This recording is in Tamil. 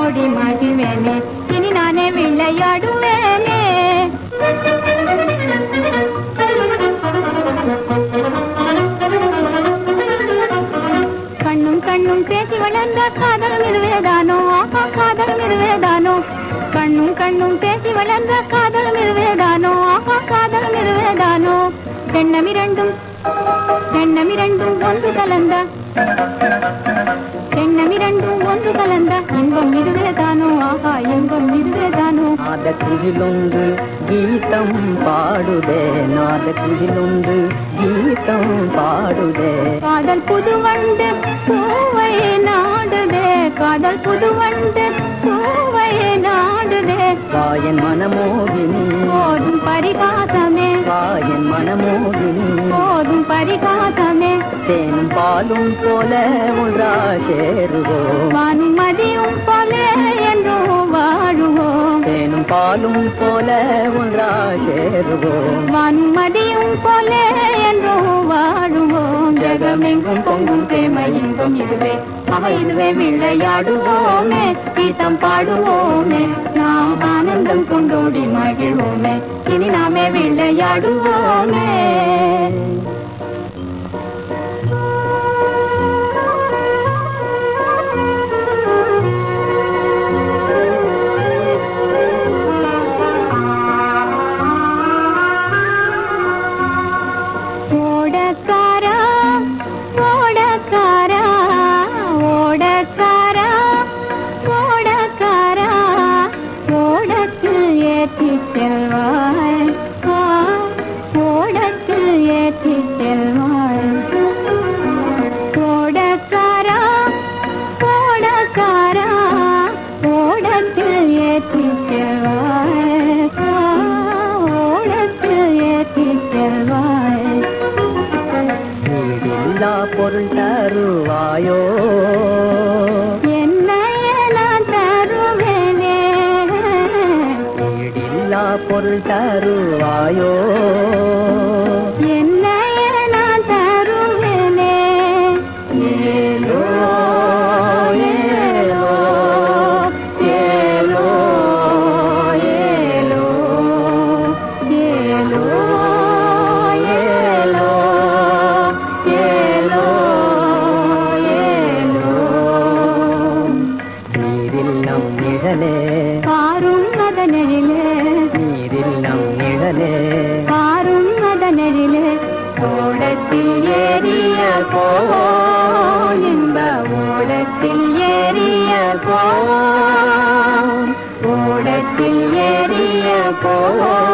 கொண்டோடி மகிழ்வேனே இனி நானே விளையாடுவேனே கண்ணும் கண்ணும் பேசி வளர்ந்த காதலும் இதுவேதானோ ஆஹா காதலும் இதுவேதானோ கண்ணும் கண்ணும் பேசி வளர்ந்த காதலும் இதுவேதானோ ஆஹா காதலும் இதுவேதானோ எண்ணமிரண்டும் எண்ணமிரண்டும் ஒன்று கலந்த எண்ணமிரண்டும் ஒன்று கலந்த இன்பம் இதுவேதானோ ஆஹா இன்பம் இதுவேதானோ நாத குயிலொன்று கீதம் பாடுதே நாத குயிலொன்று கீதம் பாடுதே காதல் புது வண்டு பூவை நாடுதே காதல் புது வண்டு பூவை நாடுதே வாயன் மனமோகினி போதும் பரிகாசமே வாயன் மனமோகினி போதும் பரிகாசமே தேனும் பாலும் போல ஒன்றா சேருவோம் வானும் மதியும் போலே என்றும் வாழுவோம் தேனும் பாலும் போல ஒன்றா சேருவோம் வானும் மதியும் போலே என்றும் வாழுவோம் ஜெகமெங்கும் பொங்கும் பிரேம இன்பம் இதுவே ஆக இதுவே விளையாடுவோமே கீதம் பாடுவோமே நாம் ஆனந்தம் கொண்டோடி மகிழ்வோமே இனி நாமே விளையாடுவோமே ஓடக்காரா ஓடக்காரா ஓடக்காரா ஓடக்காரா ஓடத்தில் ஏற்றி செல்வாய் ஆ, ஓடத்தில் ஏற்றி செல்வாய் ஓடக்காரா ஓடக்காரா ஓடத்தில் ஏற்றி செல்வாய் ஆ, ஓடத்தில் ஏற்றி செல்வாய் வீடில்லா பொருள் தருவாயோ என்னைய நான் தருவேனே வீடில்லா பொருள் தருவாயோ என்னைய நான் தருவேனே ஏலோ ஏலோ ஏலோ ஏலோ ஏலோ ஏலோ ஏலோ ஏலோ நீரில் நம் நிழலே பாரும் மதனெழிலே நீரில் நம் நிழலே பாரும் மதனெழிலே ஓடத்தில் ஏறிய போ இன்ப ஓடத்தில் ஏறிய போ ஓடத்தில் ஏறிய போ